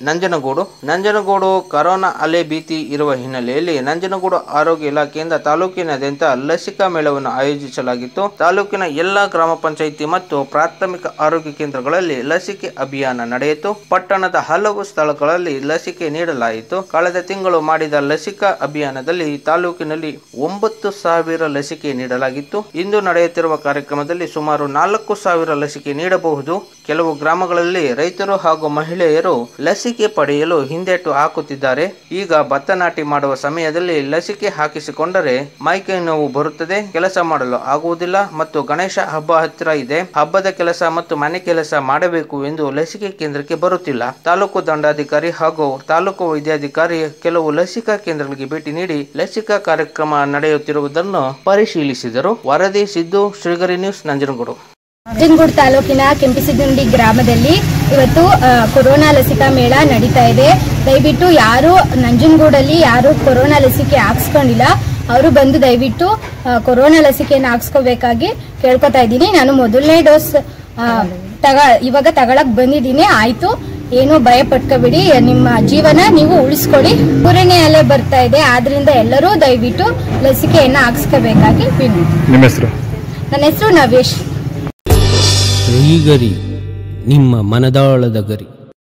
Nanjangud Nanjangud corona ಅಲೆ ಭೀತಿ ಇರುವ ಹಿನ್ನೆಲೆಯಲ್ಲಿ ನಂಜನಗೂಡು ಆರೋಗ್ಯ ಇಲಾಖೆಯಿಂದ ತಾಲೂಕಿನಾದ್ಯಂತ ಲಸಿಕಾ ಮೇಳವನ್ನು ಆಯೋಜಿಸಲಾಗಿತ್ತು ತಾಲೂಕಿನ ಎಲ್ಲಾ ಗ್ರಾಮ ಪಂಚಾಯಿತಿ ಮತ್ತು ಪ್ರಾಥಮಿಕ ಆರೋಗ್ಯ ಕೇಂದ್ರಗಳಲ್ಲಿ ಲಸಿಕೆ ಅಭಿಯಾನ ನಡೆಯಿತು ಪಟ್ಟಣದ ಹಲವು ಸ್ಥಳಗಳಲ್ಲಿ ಲಸಿಕೆ ನೀಡಲಾಯಿತು ಕಳೆದ ತಿಂಗಳು ಮಾಡಿದ ಲಸಿಕಾ ಅಭಿಯಾನದಲ್ಲಿ ತಾಲೂಕಿನಲ್ಲಿ ಒಂಬತ್ತು ಸಾವಿರ ಲಸಿಕೆ ನೀಡಲಾಗಿತ್ತು ಇಂದು ನಡೆಯುತ್ತಿರುವ ಕಾರ್ಯಕ್ರಮದಲ್ಲಿ ಸುಮಾರು ನಾಲ್ಕು ಸಾವಿರ ಲಸಿಕೆ ನೀಡಬಹುದು ಕೆಲವು ಗ್ರಾಮಗಳಲ್ಲಿ ರೈತರು ಹಾಗೂ ಮಹಿಳೆಯರು ಲಸಿಕೆ ಪಡೆಯಲು ಹಿಂದೇಟು ಹಾಕುತ್ತಿದ್ದಾರೆ ಈಗ ಭತ್ತ ನಾಟಿ ಮಾಡುವ ಸಮಯದಲ್ಲಿ ಲಸಿಕೆ ಹಾಕಿಸಿಕೊಂಡರೆ ಮೈಕೈ ನೋವು ಬರುತ್ತದೆ ಕೆಲಸ ಮಾಡಲು ಆಗುವುದಿಲ್ಲ ಮತ್ತು ಗಣೇಶ ಹಬ್ಬ ಹತ್ತಿರ ಇದೆ ಹಬ್ಬದ ಕೆಲಸ ಮತ್ತು ಮನೆ ಕೆಲಸ ಮಾಡಬೇಕು ಎಂದು ಲಸಿಕೆ ಕೇಂದ್ರಕ್ಕೆ ಬರುತ್ತಿಲ್ಲ ತಾಲೂಕು ದಂಡಾಧಿಕಾರಿ ಹಾಗೂ ತಾಲೂಕು ವೈದ್ಯಾಧಿಕಾರಿ ಕೆಲವು ಲಸಿಕಾ ಕೇಂದ್ರಗಳಿಗೆ ಭೇಟಿ ನೀಡಿ ಲಸಿಕಾ ಕಾರ್ಯಕ್ರಮ ನಡೆಯುತ್ತಿರುವುದನ್ನು ಪರಿಶೀಲಿಸಿದರು ವರದಿ ಸಿದ್ದು ಶ್ರೀಗರಿ ನ್ಯೂಸ್ ನಂಜನಗೂಡು ನಂಜನಗೂಡು ತಾಲೂಕಿನ ಕೆಂಪಿಸಿಗುಂಡಿ ಗ್ರಾಮದಲ್ಲಿ ಇವತ್ತು ಆ, ಕೊರೋನಾ ಲಸಿಕಾ ಮೇಳ ನಡೀತಾ ಇದೆ ದಯವಿಟ್ಟು ಯಾರು ನಂಜನಗೂಡಲ್ಲಿ ಯಾರು ಕೊರೋನಾ ಲಸಿಕೆ ಹಾಕ್ಸ್ಕೊಂಡಿಲ್ಲ ಅವರು ಬಂದು ದಯವಿಟ್ಟು ಆ, ಕೊರೋನಾ ಲಸಿಕೆಯನ್ನು ಹಾಕ್ಸ್ಕೋಬೇಕಾಗಿ ಕೇಳ್ಕೊತಾ ಇದ್ದೀನಿ ನಾನು ಮೊದಲನೇ ಡೋಸ್ ಆ, ತಗ ಇವಾಗ ತಗೊಳಕ್ ಬಂದಿದ್ದೀನಿ ಆಯ್ತು ಏನು ಭಯ ಪಟ್ಕೋಬೇಡಿ ನಿಮ್ಮ ಜೀವನ ನೀವು ಉಳಿಸ್ಕೊಳ್ಳಿ ಮೂರನೇ ಅಲೆ ಬರ್ತಾ ಇದೆ ಆದ್ರಿಂದ ಎಲ್ಲರೂ ದಯವಿಟ್ಟು ಲಸಿಕೆಯನ್ನ ಹಾಕ್ಸ್ಕೋಬೇಕಾಗಿ ವಿನಂತಿ ನಿಮ್ಮ ಹೆಸರು ನನ್ನ ಹೆಸರು ನವೇಶ್ ಶ್ರೀಗರಿ ನಿಮ್ಮ ಮನದಾಳದ ಗರಿ